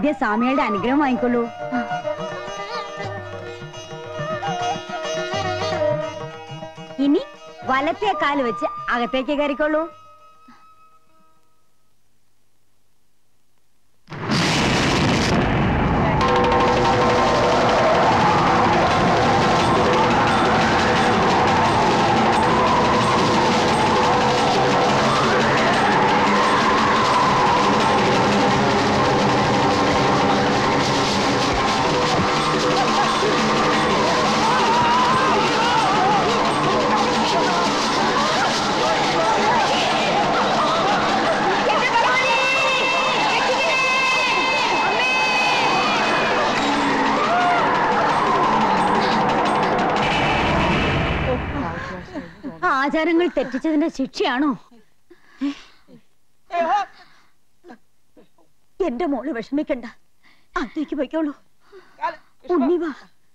വലിയ സ്വാമികളുടെ അനുഗ്രഹം വാങ്ങിക്കൊള്ളൂ ഇനി വലത്തെ കാല് വെച്ച് അകത്തേക്ക് കയറിക്കൊള്ളൂ ആചാരങ്ങൾ തെറ്റിച്ചതിന്റെ ശിക്ഷയാണോ എന്റെ മോള് വിഷമിക്കണ്ട അത്തേക്ക് പോയിക്കോളൂ ഉണ്ണി വാ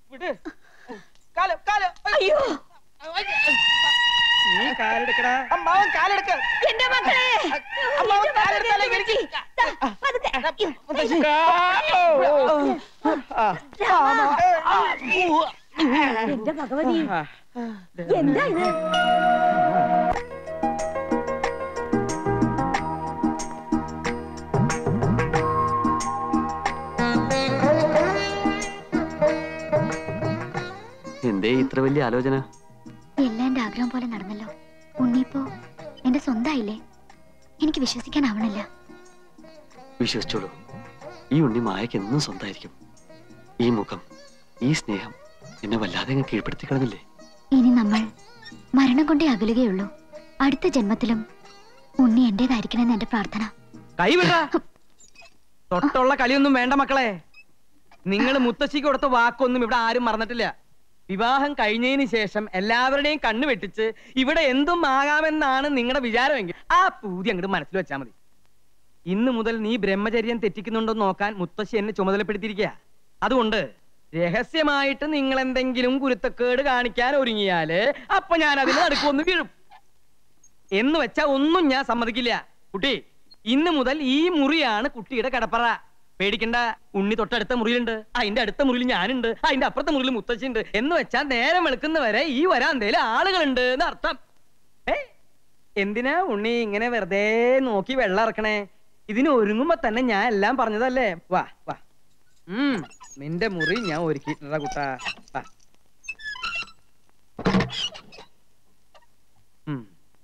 അയ്യോ നീ കാലെടുക്കടാ അമ്മാവൻ കാലെടുക്ക എന്റെ മക്കളെ അമ്മാവൻ എന്റെ മക്കളെ കാലെടുത്താലേ എനിക്ക് ദാ, പതുക്കെ. എന്റെ ഭഗവതി എന്താ ഇത് എന്തേ ഇത്ര വലിയ ആലോചന എല്ലാം എന്റെ ആഗ്രഹം പോലെ നടന്നല്ലോ ഉണ്ണിപ്പോ എന്റെ സ്വന്തമായില്ലേ എനിക്ക് വിശ്വസിക്കാനാവണില്ല വിശ്വസിച്ചോളൂ ഈ ഉണ്ണി മായക്ക് എന്നും സ്വന്തമായിരിക്കും ഈ മുഖം ഈ സ്നേഹം എന്നെ വല്ലാതെ അങ്ങ് കീഴ്പ്പെടുത്തി കളഞ്ഞില്ലേ ഇനി നമ്മൾ മരണം കൊണ്ടേ അകലുകയുള്ളൂ അടുത്ത ജന്മത്തിലും ഉണ്ണി എന്റേതായിരിക്കണമെന്ന് എന്റെ പ്രാർത്ഥന കൈവിട തൊട്ടുള്ള കളിയൊന്നും വേണ്ട മക്കളെ നിങ്ങൾ മുത്തശ്ശിക്ക് കൊടുത്ത വാക്കൊന്നും ഇവിടെ ആരും മറന്നിട്ടില്ല വിവാഹം കഴിഞ്ഞതിന് ശേഷം എല്ലാവരുടെയും കണ്ണു വെട്ടിച്ച് ഇവിടെ എന്തും ആകാമെന്നാണ് നിങ്ങളുടെ വിചാരമെങ്കിൽ ആ പൂതി അങ്ങോട്ട് മനസ്സിൽ വെച്ചാൽ മതി ഇന്ന് മുതൽ നീ ബ്രഹ്മചര്യം തെറ്റിക്കുന്നുണ്ടോ എന്ന് നോക്കാൻ മുത്തശ്ശി എന്നെ ചുമതലപ്പെടുത്തിയിരിക്കുക അതുകൊണ്ട് രഹസ്യമായിട്ട് നിങ്ങൾ എന്തെങ്കിലും കുരുത്തക്കേട് കാണിക്കാൻ ഒരുങ്ങിയാല് അപ്പൊ ഞാൻ അതിന് നടുക്കൊന്ന് വീഴും എന്ന് വെച്ചാ ഒന്നും ഞാൻ സമ്മതിക്കില്ല കുട്ടി ഇന്ന് മുതൽ ഈ മുറിയാണ് കുട്ടിയുടെ കടപ്പറ പേടിക്കണ്ട ഉണ്ണി തൊട്ടടുത്ത മുറിയിലുണ്ട് അതിന്റെ അടുത്ത മുറിയിൽ ഞാനുണ്ട് അതിന്റെ അപ്പുറത്തെ മുറിയിൽ മുത്തശ്ശിണ്ട് എന്ന് വെച്ചാൽ നേരം വെളുക്കുന്നവരെ ഈ വരാന്തേല് ആളുകളുണ്ട് എന്ന് അർത്ഥം ഏ എന്തിനാ ഉണ്ണി ഇങ്ങനെ വെറുതെ നോക്കി വെള്ളം ഇറക്കണേ ഇതിന് ഒരുങ്ങുമ്പോ തന്നെ ഞാൻ എല്ലാം പറഞ്ഞതല്ലേ വാ വാ ഉം നിന്റെ മുറി ഞാൻ ഒരുക്കിയിട്ടുണ്ടാ കുട്ടാ വാ ഉം.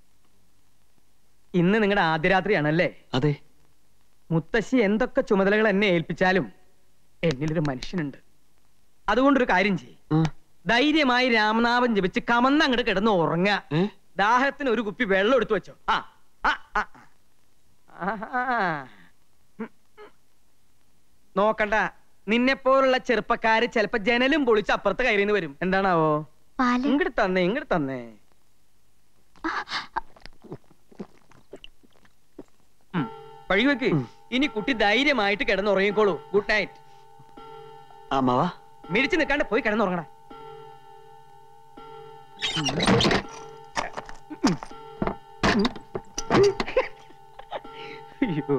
ഇന്ന് നിങ്ങളുടെ ആദ്യ രാത്രിയാണല്ലേ അതെ മുത്തശ്ശി എന്തൊക്കെ ചുമതലകൾ എന്നെ ഏൽപ്പിച്ചാലും എന്നിലൊരു മനുഷ്യനുണ്ട് അതുകൊണ്ടൊരു കാര്യം ചെയ്യ് ആ, ധൈര്യമായി രാമനാമം ജപിച്ച് കമന്ന് അങ്ങോട്ട് കിടന്ന് ഉറങ്ങുക ഏ? ദാഹത്തിന് ഒരു കുപ്പി വെള്ളം എടുത്തു വെച്ചോ ആ ആ, ആ, ആ. ആഹാ. ഉം, ഉം. നോക്കണ്ട നിന്നെ പോലുള്ള ചെറുപ്പക്കാര് ചിലപ്പോ ജനലും പൊളിച്ച് അപ്പുറത്ത് കയറിന്ന് വരും എന്താണാവോ പാല് ഇങ്ങോട്ട് തന്നേ ഇങ്ങോട്ട് തന്നേ ഉം, വഴി വെക്ക് ഇനി കുട്ടി ധൈര്യമായിട്ട് കിടന്നുറങ്ങിക്കോളൂ ഗുഡ് നൈറ്റ് അമ്മാവാ മിഴിച്ചു നിൽക്കാണ്ട് പോയി കിടന്നുറങ്ങടാ അയ്യോ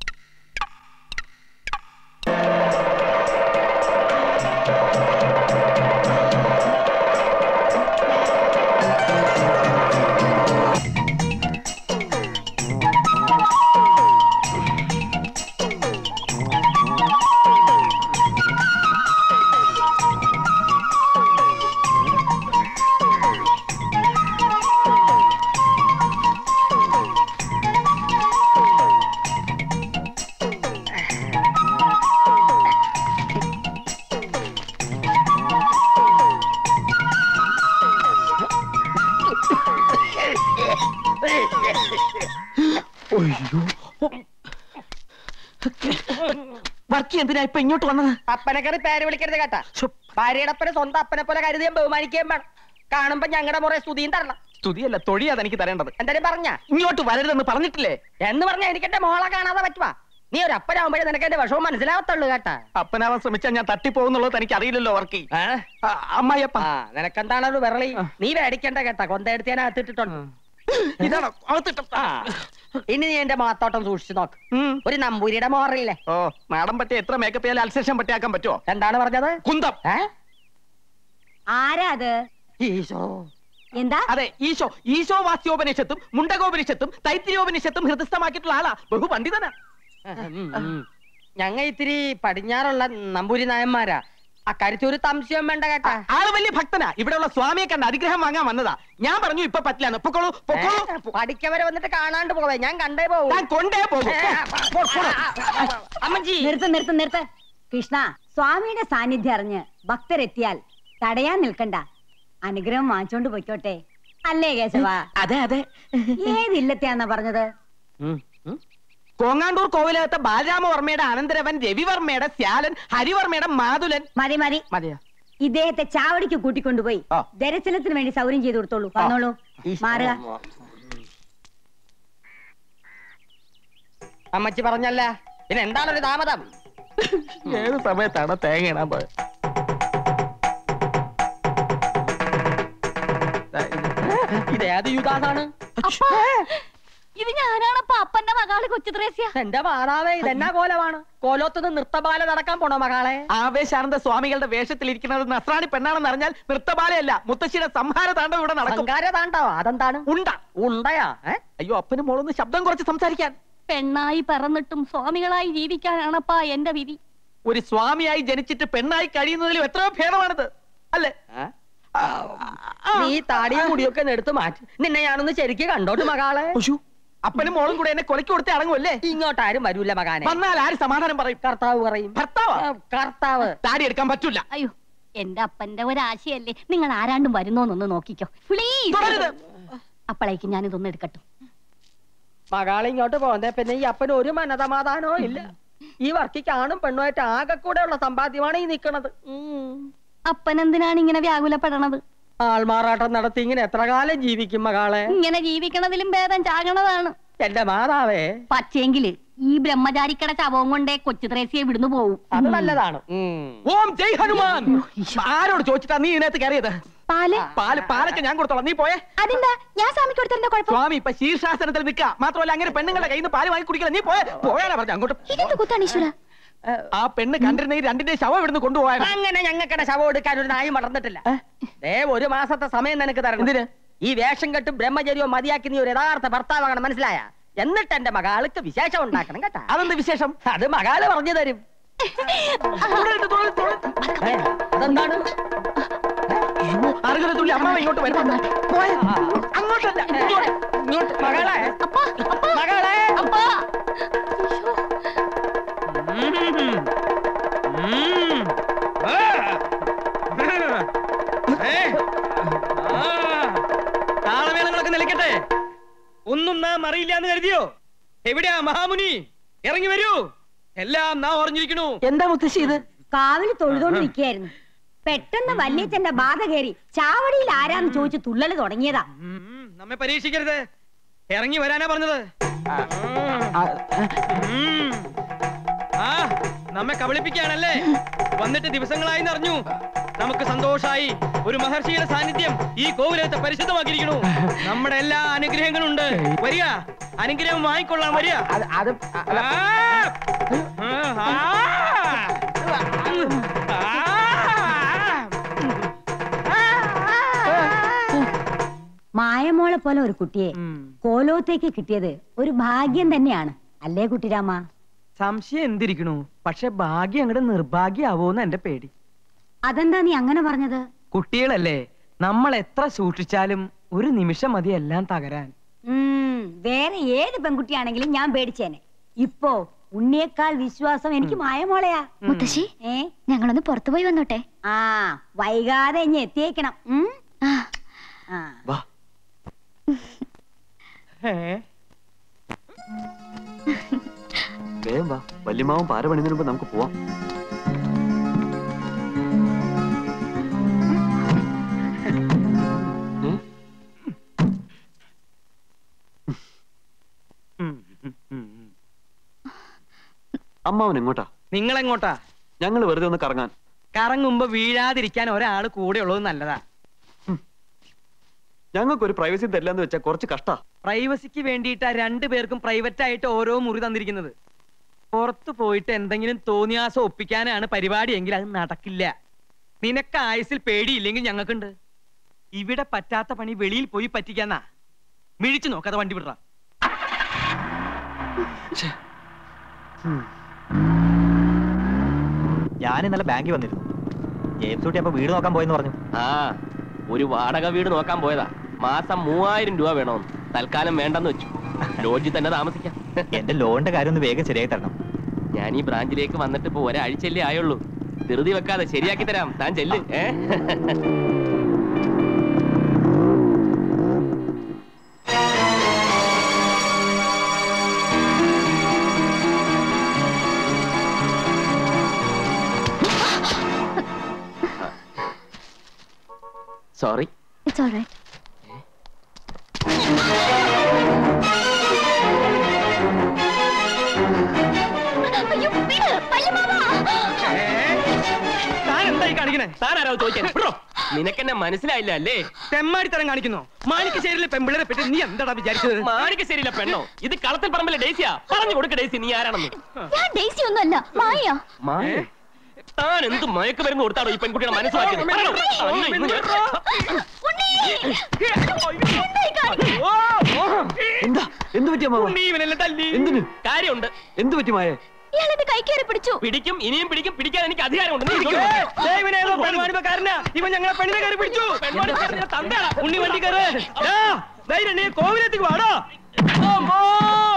വർക്കി എന്തിനാ ഇപ്പൊ ഇങ്ങോട്ട് വന്നത് അപ്പനെ കയറി പേര് വിളിക്കരുത് കേട്ടാ ഭാര്യയുടെ അപ്പനെ സ്വന്തം അപ്പനെ പോലെ കരുതിയും ബഹുമാനിക്കുകയും വേണം കാണുമ്പോ ഞങ്ങളുടെ മുറേ സ്തുതിയും തരണം സ്തുതിയല്ല തൊഴിയാ എനിക്ക് തരേണ്ടത് എന്തായാലും പറഞ്ഞ ഇങ്ങോട്ട് വരരുതെന്ന് പറഞ്ഞിട്ടില്ലേ എന്ന് പറഞ്ഞ എനിക്ക് എന്റെ മോളെ കാണാതെ പറ്റുവാ നീ ഒരു അപ്പനാവുമ്പോഴേ നിനക്ക് എന്റെ വിഷമം മനസ്സിലാവത്തുള്ളൂ കേട്ടാ അപ്പനാവാൻ ശ്രമിച്ചാൽ ഞാൻ തട്ടിപ്പോകുന്നുള്ളത് തനിക്ക് അറിയില്ലല്ലോ വർക്കി അമ്മായിയപ്പ ആ നിനക്കെന്താണ് ഒരു വിരളി നീ മേടിക്കണ്ട കേട്ടാ കൊന്തയെടുത്ത് ഞാൻ അകത്തിട്ടിട്ടുണ്ട് ഇതാണോ അകത്തിട്ട ആ ഇനി നീ എന്റെ മാത്തോട്ടം സൂക്ഷിച്ചു നോക്ക് ഉം. ഒരു നമ്പൂരിയുടെ മോറില്ലേ ഓ മാഡം പറ്റി എത്ര മേക്കപ്പ് ചെയ്യാൻ അൽസേഷൻ പറ്റിയാക്കാൻ പറ്റുമോ എന്താണ് പറഞ്ഞത് കുന്തം ഏ ആരാ അത് ഈശോ എന്താ അതെ ഈശോ ഈശോ വാസ്യോപനിഷത്തും മുണ്ടകോപനിഷത്തും തൈത്തിരിയോപനിഷത്തും ഹൃദയസ്ഥമാക്കിയിട്ടുള്ള ആളാ ബഹുപണ്ഡിതനാ ഞങ്ങ ഇത്തിരി പടിഞ്ഞാറുള്ള നമ്പൂരി നായന്മാരാ അക്കാര്യത്തിൽ ഒരു സംശയം വേണ്ട കേട്ടാ ആള് വലിയ ഭക്തനാ ഇവിടെയുള്ള സ്വാമിയെ കണ്ട് അനുഗ്രഹം വാങ്ങാൻ വന്നതാ ഞാൻ പറഞ്ഞു ഇപ്പൊ പറ്റില്ല പൊക്കോളൂ പൊക്കോളൂ ഏ, പഠിക്കവരെ വന്നിട്ട് കാണാണ്ട് പോവേ ഞാൻ കണ്ടേ പോവും ഞാൻ കൊണ്ടേ പോകും ഏ, പോ, പോ, അമ്മജി നിർത്ത് നിർത്ത് നിർത്ത് കൃഷ്ണ സ്വാമിയുടെ സാന്നിധ്യം അറിഞ്ഞ് ഭക്തരെത്തിയാൽ തടയാൻ നിൽക്കണ്ട അനുഗ്രഹം വാങ്ങിച്ചോണ്ട് പൊയ്ക്കോട്ടെ അല്ലേ കേശവ അതെ അതെ ഏതില്ലത്തെയാന്നാ പറഞ്ഞത് കോങ്ങാണ്ടൂർ കോവിലകത്തെ ബാലരാമവർമ്മയുടെ അനന്തരവൻ രവിവർമ്മയുടെ ശ്യാലൻ ഹരിവർമ്മയുടെ മാതുലൻ മതി മതി മതിയോ ഇദ്ദേഹത്തെ ചാവടിക്ക് കൂട്ടിക്കൊണ്ടുപോയി ആ. ദരശനത്തിന് വേണ്ടി സൗകര്യം ചെയ്തു കൊടുത്തോളൂ വന്നോളൂ മാറുക അമ്മച്ചി പറഞ്ഞല്ല പിന്നെ എന്താണ് ഒരു താമതം ഏത് സമയത്താണ് തേങ്ങ ഇടാൻ പോയത് ഇത് ഏത് യുഗാണ് ഇത് ഞാനാണപ്പ അപ്പന്റെ മകള് കൊച്ചു ത്രേസ്യ എന്റെ മാതാവേ ഇതെന്നാ കോലമാണ് കോലോത്തുനിന്ന് നൃത്തബാല നടക്കാൻ പോണോ മകളെ ആവേശാനന്ദ സ്വാമികളുടെ വേഷത്തിലിരിക്കുന്നത് നസ്രാണി പെണ്ണാണെന്ന് അറിഞ്ഞാൽ നൃത്തബാലയല്ല മുത്തശ്ശിയുടെ സംഹാര താണ്ഡവം ഇവിടെ നടക്കും അഹങ്കാര താണ്ടോ അതെന്താണ് ഉണ്ട ഉണ്ടയാ ഏ? അയ്യോ അപ്പനും മോളൊന്ന് ശബ്ദം കുറച്ച് സംസാരിക്കാൻ പെണ്ണായി പറന്നിട്ടും സ്വാമികളായി ജീവിക്കാനാണപ്പാ എന്റെ വിധി ഒരു സ്വാമിയായി ജനിച്ചിട്ട് പെണ്ണായി കഴിയുന്നതിലും എത്രയോ ഭേദമാണിത് അല്ലേ ആ, ആ, നീ താടിയും മുടിയൊക്കെ ഒന്ന് എടുത്ത് മാറ്റി നിന്നെ ഞാനൊന്ന് ശരിക്ക് കണ്ടോട്ട് മകളെ ഉശു, അപ്പനും മോളും കൂടെ എന്നെ കൊലക്ക് കൊടുത്തേ അടങ്ങുമല്ലേ ഇങ്ങോട്ട് ആരും വരൂല മകാനെ വന്നാൽ ആര് സമാധാനം പറയും കർത്താവ് പറയും ഭർത്താവാ ഏ, കർത്താവ് താടി എടുക്കാൻ പറ്റൂല അയ്യോ എന്റെ അപ്പന്റെ ഒരാശയല്ലേ നിങ്ങൾ ആരാണ്ടും വരുന്നോന്നൊന്ന് നോക്കിക്കോ പ്ലീസ് തുടരുത്. അപ്പോഴേക്കും ഞാൻ ഇതൊന്ന് എടുക്കട്ടെ മകളെ ഇങ്ങോട്ട് പോകുന്നേ പിന്നെ ഈ അപ്പന് ഒരു മനസമാധാനവും ഇല്ല ഈ വർക്കിക്ക് ആണും പെണ്ണുമായിട്ട് ആകെ കൂടെ ഉള്ള സമ്പാദ്യമാണ് ഈ നിക്കണത് ഉം. അപ്പൻ എന്തിനാണ് ഇങ്ങനെ വ്യാകുലപ്പെടണത് ആൾമാറാട്ടം നടത്തി ഇങ്ങനെ എത്ര കാലം ജീവിക്കും മകളെ ഇങ്ങനെ ജീവിക്കണതിലും ഭേദം ചാകണതാണ് എന്റെ മാതാവേ പക്ഷേങ്കില് ഈ ബ്രഹ്മചാരിക്കട ശവവും കൊണ്ടേ കൊച്ചു ത്രേസ്യെ വിടുന്നു പോവും അത് നല്ലതാണ് ഉം. ഓം ജയ് ഹനുമാൻ ആരോട് ചോദിച്ചിട്ടാ നീ ഇതിനകത്ത് കയറിയത് പാല് പാല് പാലൊക്കെ ഞാൻ കൊടുത്തോളാം നീ പോയേ അതെന്താ ഞാൻ സ്വാമിക്ക് കൊടുത്തതിന്റെ കുഴപ്പം സ്വാമി ഇപ്പൊ ശീർഷാസനത്തിൽ നിൽക്ക മാത്രമല്ല അങ്ങനെ പെണ്ണുങ്ങളുടെ കയ്യിൽ നിന്ന് പാല് വാങ്ങി കുടിക്കില്ല നീ പോയ പോയാലാ പറഞ്ഞ അങ്ങോട്ട് ഇതെന്ത് കുത്താണ് ഈശ്വര ആ പെണ്ണ് കണ്ടിരുന്നെങ്കിൽ രണ്ടിന്റെ ശവം ഇവിടുന്ന് കൊണ്ടുപോയാൽ അങ്ങനെ ഞങ്ങൾക്കടെ ശവം എടുക്കാൻ ഒരു നായും വളർന്നിട്ടില്ല ദേ ഒരു മാസത്തെ സമയം നിനക്ക് തരണം എന്തിന്? ഈ വേഷം കെട്ടും ബ്രഹ്മചര്യവും മതിയാക്കി നീ ഒരു യഥാർത്ഥ ഭർത്താവാകണം മനസ്സിലായ എന്നിട്ട് എന്റെ മകാൾക്ക് വിശേഷം ഉണ്ടാക്കണം കേട്ടാ അതെന്ത് വിശേഷം അത് മകാല് പറഞ്ഞു തരും തുടരുത്, തുടരുത്, തുടരുത്. ഏ, അതെന്താണ് അറുകല തുള്ളി അമ്മ ഇങ്ങോട്ട് വരുമ്പോ പോയെ. അങ്ങോട്ടല്ല ഇങ്ങോട്ട്. ഇങ്ങോട്ട് മകളെ മകളെ ഉം. ആ. ഏ. ആ. താളമേളങ്ങളൊക്കെ നിലയ്ക്കട്ടെ ഒന്നും നാം അറിയില്ല എന്ന് കരുതിയോ എവിടെയാ മഹാമുനി ഇറങ്ങി വരൂ എല്ലാം നാം അറിഞ്ഞിരിക്കണു എന്താ മുത്തശ്ശി ഇത് കാവില് തൊഴുതോണ്ട് നിൽക്കുകയായിരുന്നു പെട്ടെന്ന് വല്യച്ഛന്റെ ബാധ കയറി ചാവടിയിൽ ആരാന്ന് ചോദിച്ചു തുള്ളല് തുടങ്ങിയതാ ഉം, നമ്മെ പരീക്ഷിക്കരുത് ഇറങ്ങി വരാനാ പറഞ്ഞത് ഉം. ആ നമ്മെ കബളിപ്പിക്കുകയാണല്ലേ വന്നിട്ട് ദിവസങ്ങളായി അറിഞ്ഞു നമുക്ക് സന്തോഷായി ഒരു മഹർഷിയുടെ സാന്നിധ്യം ഈ കോവിലത്തെ പരിശുദ്ധമാക്കിയിരിക്കണു നമ്മുടെ എല്ലാ അനുഗ്രഹങ്ങളും ഉണ്ട് വരിക അനുഗ്രഹം വാങ്ങിക്കൊള്ളാം വരിക അത് അത് ആ! ആ! മായമോളെ പോലെ ഒരു കുട്ടിയെ ഉം. കോലോത്തേക്ക് കിട്ടിയത് ഒരു ഭാഗ്യം തന്നെയാണ് അല്ലേ കുട്ടിരാമ സംശയം എന്തിരിക്കണു പക്ഷെ ഭാഗ്യം അങ്ങോട്ട് നിർഭാഗ്യാവോന്ന് എന്റെ പേടി അതെന്താ നീ അങ്ങനെ പറഞ്ഞത് കുട്ടികളല്ലേ നമ്മൾ എത്ര സൂക്ഷിച്ചാലും ഒരു നിമിഷം മതി എല്ലാം തകരാൻ ഉം, വേറെ ഏത് പെൺകുട്ടിയാണെങ്കിലും ഞാൻ പേടിച്ചേനെ ഇപ്പോ ഉണ്ണിയേക്കാൾ വിശ്വാസം എനിക്ക് മായമോളയാ മുത്തശ്ശി ഏ ഞങ്ങളൊന്ന് പുറത്തുപോയി വന്നോട്ടെ ആ വൈകാതെ ഇനി എത്തിയേക്കണം ഉം? ആ ആ വാ വേഗം വാ വല്യമാവും പാര പണിതിന് മുമ്പ് നമുക്ക് പോവാം ഏ? അമ്മാവൻ എങ്ങോട്ടാ നിങ്ങൾ എങ്ങോട്ടാ ഞങ്ങൾ വെറുതെ ഒന്ന് കറങ്ങാൻ കറങ്ങുമ്പോ വീഴാതിരിക്കാൻ ഒരാള് കൂടെ ഉള്ളത് നല്ലതാ ഞങ്ങൾക്ക് ഒരു പ്രൈവസി തരില്ലെന്ന് വെച്ചാൽ കുറച്ച് കഷ്ടാ പ്രൈവസിക്ക് വേണ്ടിയിട്ടാ രണ്ടു പേർക്കും പ്രൈവറ്റ് ആയിട്ട് ഓരോ മുറി തന്നിരിക്കുന്നത് പുറത്തു പോയിട്ട് എന്തെങ്കിലും തോന്നിയാസം ഒപ്പിക്കാനാണ് പരിപാടിയെങ്കിൽ അത് നടക്കില്ല നിനക്ക് ആയുസിൽ പേടിയില്ലെങ്കിൽ ഞങ്ങൾക്കുണ്ട് ഇവിടെ പറ്റാത്ത പണി വെളിയിൽ പോയി പറ്റിക്കാന്നാ മിഴിച്ചു നോക്കാതെ വണ്ടി വിടറ ഞാൻ ഇന്നലെ ബാങ്കിൽ വന്നിരുന്നു ജെയിംസ് കുട്ടി അപ്പൊ വീട് നോക്കാൻ പോയെന്ന് പറഞ്ഞു ആ ഒരു വാടക വീട് നോക്കാൻ പോയതാ മാസം മൂവായിരം രൂപ വേണമെന്ന് തൽക്കാലം വേണ്ടെന്ന് വെച്ചു ലോഡ്ജിൽ തന്നെ താമസിക്കാം എന്റെ ലോണിന്റെ കാര്യം ഒന്ന് വേഗം ശരിയായി തരണം ഞാൻ ഈ ബ്രാഞ്ചിലേക്ക് വന്നിട്ട് ഇപ്പൊ ഒരാഴ്ചയല്ലേ ആയുള്ളൂ ധൃതി വെക്കാതെ ശരിയാക്കി തരാം താൻ ചെല്ല് ഏ സോറി ഇറ്റ്സ് ഓൾ റൈറ്റ് അയ്യോ വിട് വല്യമാമ താൻ എന്തായി കാണിക്കണേ താനാരോ ചോദിക്കാൻ വിടോ. നിനക്കെന്നെ മനസ്സിലായില്ല അല്ലേ തെമ്മാടിത്തരം കാണിക്കുന്നോ മാണിക്കശ്ശേരിയിലെ പെമ്പിളരെ പറ്റി നീ എന്താടാ വിചാരിച്ചത് മാണിക്ക് ശരിയില്ല പെണ്ണോ ഇത് കളത്തിൽ പറമ്പിലെ ഡേസിയാ പറഞ്ഞു കൊടുക്ക ഡേസി നീ ആരാണെന്ന് ഞാൻ ഡേസി ഒന്നുമല്ല മായ മായ താൻ എന്ത് മയക്ക് മരുന്ന് കൊടുത്താണോ ഈ പെൺകുട്ടിയുടെ മനസ്സിലാക്കിയത് പറഞ്ഞോ. അന്ന് ഇന്ന് ഞാൻ- ഉണ്ണി എന്തായി കാണിക്കുന്നെ? എന്താ എന്ത് പറ്റിയ മാവ ഉണ്ണി ഇവനെന്നെ തല്ലി എന്തിന് കാര്യമുണ്ട് എന്ത് പറ്റി മായേ ഇയാൾ എന്റെ കൈ കയറി പിടിച്ചു പിടിക്കും ഇനിയും പിടിക്കും പിടിക്കാൻ എനിക്ക് അധികാരമുണ്ട് നീ ഇങ്ങോട്ട് ഏയ്, വരൂ. ദേ ഇവനേതോ പെൺവാണിപ്പക്കാരനാ. ഇവൻ ഞങ്ങളെ പെണ്ണിനെ കയറി പിടിച്ചു പെൺവാണിപ്പക്കാരനെ തന്തയാടാ. ഉണ്ണി വണ്ടി കയറ് ദാ, ധൈര്യം ഉണ്ടെങ്കിൽ കോവിലത്തേക്ക് വാടോ അമ്മോ